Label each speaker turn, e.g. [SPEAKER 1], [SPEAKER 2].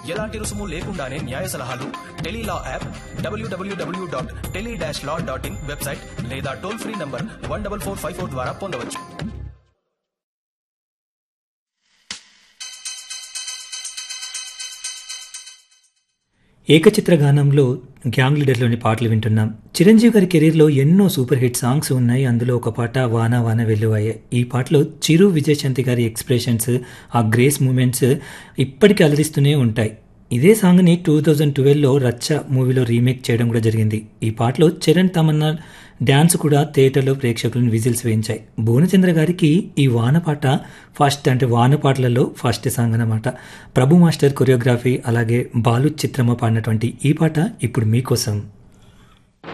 [SPEAKER 1] ఎలాంటి రుసుము లేకుండానే న్యాయ సలహాలు tele law app W W W dot tele dash law dot in website లేదా toll free number one double four five four ద్వారా పొందవచ్చు
[SPEAKER 2] ఏకచిత్ర గానంలో గ్యాంగ్ లీడర్లోని పాటలు వింటున్నాం చిరంజీవి గారి కెరీర్లో ఎన్నో సూపర్ హిట్ సాంగ్స్ ఉన్నాయి అందులో ఒక పాట వాన వాన వెల్లువయ్యాయి ఈ పాటలో చిరు విజయశాంతి గారి ఎక్స్ప్రెషన్స్ ఆ గ్రేస్ మూమెంట్స్ ఇప్పటికీ అలరిస్తూనే ఉంటాయి ఇదే సాంగ్ని టూ థౌజండ్ ట్వెల్వ్లో రచ్చ మూవీలో రీమేక్ చేయడం కూడా జరిగింది ఈ పాటలో చరణ్ తమన్నా డ్యాన్స్ కూడా థియేటర్లో ప్రేక్షకులను విజిల్స్ వేయించాయి భువనచంద్ర గారికి ఈ వాన పాట ఫస్ట్ అంటే వాన పాటలలో ఫస్ట్ సాంగ్ అన్నమాట ప్రభు మాస్టర్ కొరియోగ్రఫీ అలాగే బాలు చిత్రమ్మ పాడినటువంటి ఈ పాట ఇప్పుడు మీకోసం